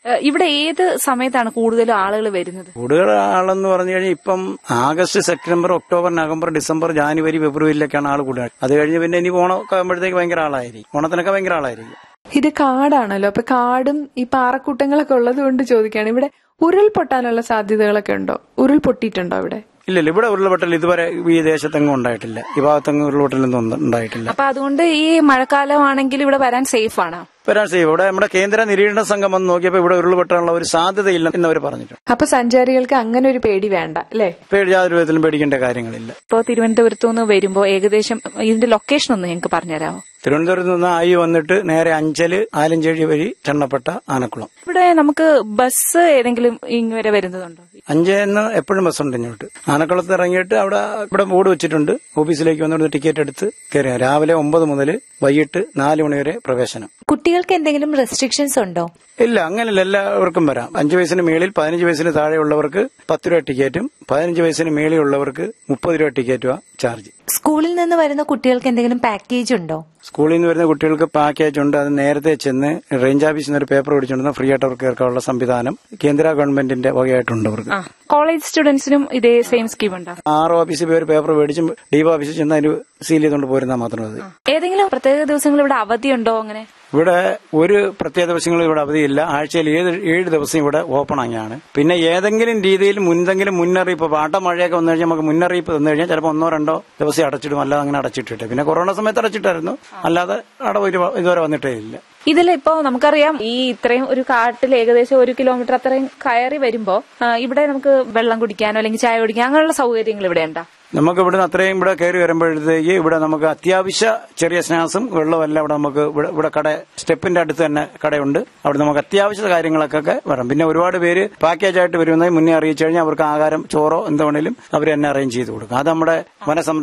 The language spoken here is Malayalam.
ഏഹ് ഇവിടെ ഏത് സമയത്താണ് കൂടുതലും ആളുകൾ വരുന്നത് കൂടുതൽ ആളെന്ന് പറഞ്ഞു കഴിഞ്ഞാൽ ഇപ്പം August September October November December January ഫെബ്രുവരിയിലൊക്കെയാണ് ആൾ കൂടുതൽ അത് കഴിഞ്ഞ് പിന്നെ ഇനി ഓണമൊക്കെ ആകുമ്പോഴത്തേക്ക് ഭയങ്കര ആളായിരിക്കും ഓണത്തിനൊക്കെ ഭയങ്കര ആളായിരിക്കും ഇത് കാടാണല്ലോ അപ്പൊ കാടും ഈ പാറക്കൂട്ടങ്ങളൊക്കെ ഉള്ളത് കൊണ്ട് ചോദിക്കുകയാണ് ഇവിടെ ഉരുൾപൊട്ടാനുള്ള സാധ്യതകളൊക്കെ ഉണ്ടോ ഉരുൾ പൊട്ടിയിട്ടുണ്ടോ ഇവിടെ ഇല്ലില്ല ഇവിടെ ഉരുൾപൊട്ടൽ ഇതുവരെ ഈ ദേശത്തെങ്ങും ഉണ്ടായിട്ടില്ല ഈ ഭാഗത്തെങ്ങും ഉരുൾപൊട്ടലൊന്നും ഒന്നും ഉണ്ടായിട്ടില്ല അപ്പൊ അതുകൊണ്ട് ഈ മഴക്കാലമാണെങ്കിൽ ഇവിടെ വരാൻ സേഫ് ആണ് വരാൻ ചെയ്യും ഇവിടെ നമ്മുടെ കേന്ദ്ര നിരീക്ഷണ സംഘം വന്ന് നോക്കിയപ്പോൾ ഇവിടെ ഉരുൾപൊട്ടാനുള്ള ഒരു സാധ്യതയില്ല എന്ന് അവർ പറഞ്ഞിട്ടുണ്ട് അപ്പൊ സഞ്ചാരികൾക്ക് അങ്ങനെ ഒരു പേടി വേണ്ട അല്ലേ പേടി യാതൊരു വിധത്തിലും പേടിക്കേണ്ട കാര്യങ്ങളില്ല ഇപ്പോൾ തിരുവനന്തപുരത്തു നിന്ന് വരുമ്പോൾ ഏകദേശം ഇതിന്റെ ലൊക്കേഷൻ ഒന്ന് ഞങ്ങൾക്ക് പറഞ്ഞുതരാമോ തിരുവനന്തപുരത്ത് നിന്ന് ആയി വന്നിട്ട് നേരെ അഞ്ചല് ആലഞ്ചേഴി വഴി ചെണ്ണപ്പെട്ട ആനക്കുളം ഇവിടെ നമുക്ക് ബസ് ഏതെങ്കിലും ഇങ്ങ് വരെ വരുന്നതുണ്ടോ അഞ്ചേന്ന് എപ്പോഴും ബസ്സുണ്ട് ഇങ്ങോട്ട് ആനക്കുളത്ത് ഇറങ്ങിയിട്ട് അവിടെ ഇവിടെ ബോർഡ് വെച്ചിട്ടുണ്ട് ഓഫീസിലേക്ക് വന്നിട്ട് ടിക്കറ്റ് എടുത്ത് കയറിയാൽ രാവിലെ ഒമ്പത് മുതൽ വൈകിട്ട് നാല് മണി വരെ പ്രവേശനം കുട്ടികൾക്ക് എന്തെങ്കിലും റെസ്ട്രിക്ഷൻസ് ഉണ്ടോ ഇല്ല അങ്ങനെയല്ല എല്ലാവർക്കും വരാം അഞ്ചു വയസ്സിന് മേളിൽ പതിനഞ്ച് വയസ്സിന് താഴെയുള്ളവർക്ക് പത്ത് രൂപ ടിക്കറ്റും പതിനഞ്ച് വയസ്സിന് മേളിലുള്ളവർക്ക് മുപ്പത് രൂപ ടിക്കറ്റും ചാർജ് സ്കൂളിൽ നിന്ന് വരുന്ന കുട്ടികൾക്ക് എന്തെങ്കിലും പാക്കേജ് ഉണ്ടോ സ്കൂളിൽ നിന്ന് വരുന്ന കുട്ടികൾക്ക് പാക്കേജ് ഉണ്ട് അത് നേരത്തെ ചെന്ന് റേഞ്ച് ഓഫീസിൽ നിന്ന് ഒരു പേപ്പർ മേടിച്ചുകൊണ്ട് ഫ്രീ ആയിട്ട് അവർക്ക് കേൾക്കാനുള്ള സംവിധാനം കേന്ദ്ര ഗവൺമെന്റിന്റെ വകയായിട്ടുണ്ട് അവർക്ക് ആ കോളേജ് സ്റ്റുഡൻസിനും ഇതേ സെയിം സ്കീം ഉണ്ടോ ആർ ഓഫീസിൽ പോയി ഒരു പേപ്പർ മേടിച്ചും ഡി ഓഫീസിൽ ചെന്ന് അതിന് സീൽ ചെയ്തുകൊണ്ട് പോരുന്നാൽ മാത്രം മതി ഏതെങ്കിലും പ്രത്യേക ദിവസങ്ങൾ ഇവിടെ അവധിയുണ്ടോ അങ്ങനെ ഇവിടെ ഒരു പ്രത്യേക ദിവസങ്ങളിൽ ഇവിടെ അവധിയില്ല ആഴ്ചയിൽ ഏഴ് ഏഴ് ദിവസം ഇവിടെ ഓപ്പൺ ആണ് പിന്നെ ഏതെങ്കിലും രീതിയിൽ മുന്തെങ്കിലും മുന്നറിയിപ്പ് പാട്ട മഴയൊക്കെ വന്നു കഴിഞ്ഞാൽ നമുക്ക് മുന്നറിയിപ്പ് തന്നു കഴിഞ്ഞാൽ ചിലപ്പോൾ ഒന്നോ രണ്ടോ ദിവസം അടച്ചിടും അല്ലാതെ അങ്ങനെ അടച്ചിട്ടിട്ട് പിന്നെ കൊറോണ സമയത്ത് അടച്ചിട്ടായിരുന്നു അല്ലാതെ അടവ് ഒരു- ഇതുവരെ വന്നിട്ടേ ഇല്ല ഇതിലിപ്പോ നമുക്കറിയാം ഈ ഇത്രയും ഒരു കാട്ടിൽ ഏകദേശം ഒരു കിലോമീറ്റർ അത്രയും കയറി വരുമ്പോ ആ, ഇവിടെ നമുക്ക് വെള്ളം കുടിക്കാനോ അല്ലെങ്കിൽ ചായ കുടിക്കാനോ അങ്ങനെയുള്ള സൗകര്യങ്ങൾ ഇവിടെ ഉണ്ടോ നമുക്ക് ഇവിടുന്ന് അത്രയും ഇവിടെ കയറി വരുമ്പോഴത്തേക്ക് ഇവിടെ നമുക്ക് അത്യാവശ്യ ചെറിയ സ്നാക്സും വെള്ളമെല്ലാം ഇവിടെ നമുക്ക് ഇവിടെ ഇവിടെ കട സ്റ്റെപ്പിന്റെ അടുത്ത് തന്നെ കടയുണ്ട് അവിടെ നമുക്ക് അത്യാവശ്യ കാര്യങ്ങളൊക്കെ വരാം പിന്നെ ഒരുപാട് പേര് പാക്കേജ് ആയിട്ട് വരുന്നത് മുന്നേ അറിയിച്ചു കഴിഞ്ഞാൽ അവർക്ക് ആഹാരം ചോറോ എന്ത് വേണേലും അവർ തന്നെ അറേഞ്ച് ചെയ്ത് കൊടുക്കും അത് നമ്മുടെ വനസംരക്ഷണ